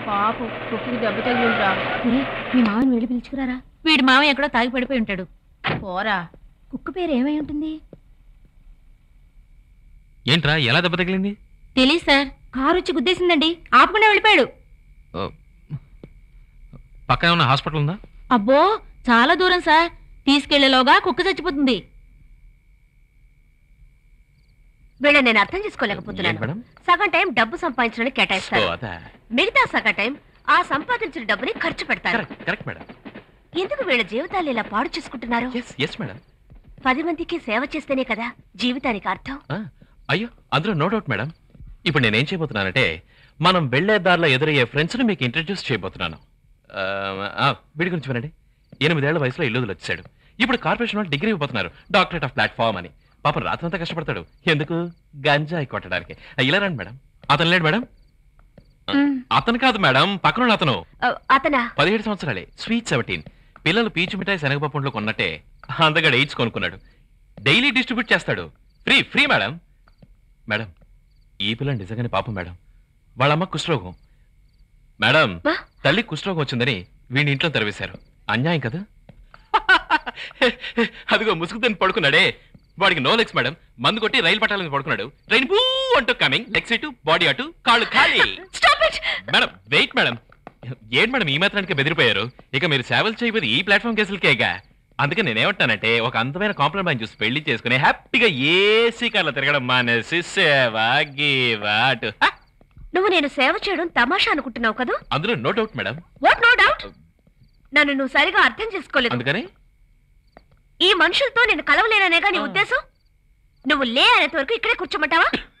పాప కుక్కకి దెబ్బ తగిలిందిరా మీ మామని వెళ్ళి పిలుచుకురారా వీడి మామ ఎక్కడో తాగి పడిపోయి ఉంటాడు పోరా కుక్క పేరు ఏమై ఉంటుంది ఏంట్రా ఎలా దెబ్బ తగిలింది తెలీదు సార్ కారు వచ్చి గుద్దేసిందండి ఆపకుండా వెళ్ళిపోయాడు పక్కనే ఉన్న హాస్పిటల్ ఉందా అబ్బో చాలా దూరం సార్ తీసుకెళ్లేలోగా కుక్క చచ్చిపోతుంది వీళ్ళని నేను అర్థం ఏంటి చేసుకోలేకపోతున్నాను మేడం సగం టైం డబ్బు సంపాదించడానికి ఓ కేటాయిస్తారు అదా మిగతా సగం టైం ఆ సంపాదించిన డబ్బుని ఖర్చు పెడతారు కరెక్ట్ కరెక్ట్ మేడం ఎందుకు వీళ్ళ జీవితాలు ఇలా పాడు చేసుకుంటున్నారు ఎస్ ఎస్ మేడం పది మందికి సేవ చేస్తేనే కదా జీవితానికి అర్థం అయ్యో అందులో నో డౌట్ మేడం ఇప్పుడు నేనేం చేయబోతున్నానంటే మనం వెళ్లే దారిలో ఎదురయ్యే ఫ్రెండ్స్ని మీకు ఇంట్రడ్యూస్ చేయబోతున్నాను ఆ, ఆ, వీడి గురించి వినండి ఎనిమిదేళ్ల వయసులో ఇల్లు వచ్చాడు ఇప్పుడు కార్పొరేషన్ వాళ్ళు డిగ్రీ ఇవ్వబోతున్నారు డాక్టరేట్ ఆఫ్ ప్లాట్ఫామ్ అని పాపం రాత్రంతా కష్టపడతాడు ఎందుకు గంజాయి కొట్టడానికి ఆ, ఇలా రండి మేడం అతను లేడు మేడం అతను కాదు మేడం పక్కన ఉన్న అతను ఆ, అతనా పదిహేడు సంవత్సరాలే స్వీట్ సెవెంటీన్ పిల్లలు పీచు మిఠాయి శనగపప్పులో కొన్నట్టే అందగాడు ఎయిడ్స్ కొనుక్కున్నాడు డైలీ డిస్ట్రిబ్యూట్ చేస్తాడు ఫ్రీ ఫ్రీ మేడం మేడం ఈ పిల్లని నిజంగానే పాపం మేడం వాళ్ళమ్మ కుష్ఠరోగం మేడం వా? తల్లి కుష్ఠరోగం వచ్చిందని వీడిని ఇంట్లో తెరవేశారు అన్యాయం కదా అదిగో ముసుగు తిని పడుకున్నాడే వాడికి నో లెగ్స్ మేడం మందు కొట్టి రైలు పట్టాలని పడుకున్నాడు ట్రైన్ బూ అంటూ కమింగ్ లెగ్స్ ఇటు బాడీ అటు కాళ్ళు ఖాళీ మేడం వెయిట్ మేడం ఏంటి మేడం ఈ మాత్రానికి బెదిరిపోయారు ఇక మీరు సేవలు చేయబోదు ఈ ప్లాట్ఫామ్ కేసులకేగా అందుకే నేనేమంటానంటే ఒక అందమైన కాంప్రమైజ్ చూసి పెళ్లి చేసుకుని హ్యాపీగా ఏసీ కార్లో తిరగడం మానేసి సేవ గీవా అటు హ! నువ్వు నేను సేవ చేయడం తమాషా అనుకుంటున్నావు కదా అందులో no doubt madam what no doubt నన్ను నువ్వు సరిగా అర్థం చేసుకోలేదు అందుకని ఈ మనుషులతో నేను కలవలేననేగా నీ ఆ. ఉద్దేశం నువ్వు లే అనేంత వరకు ఇక్కడే కూర్చోమంటావా